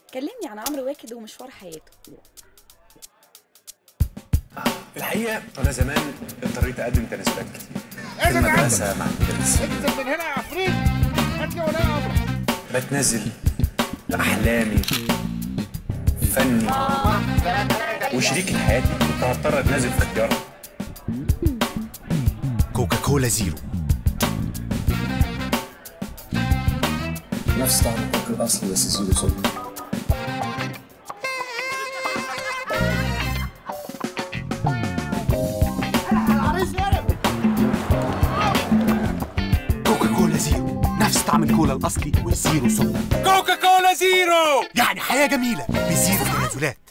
كلمني عن عمرو واكد ومشوار حياته في الحقيقه انا زمان اضطريت اقدم تناسبات كتير في المدرسه مع المدرسين انت من هنا يا عفريت هات لي ولا امر بتنازل احلامي فني وشريكة حياتي كنت هضطر اتنازل في اختيارها كوكا كولا زيرو نفس طعم الكوك الاصلي بس زيرو سكر كوكا كولا زيرو نفس طعم الكولا الاصلي والزيرو سكر كوكا كولا زيرو يعني حياه جميله بزيرو تنازلات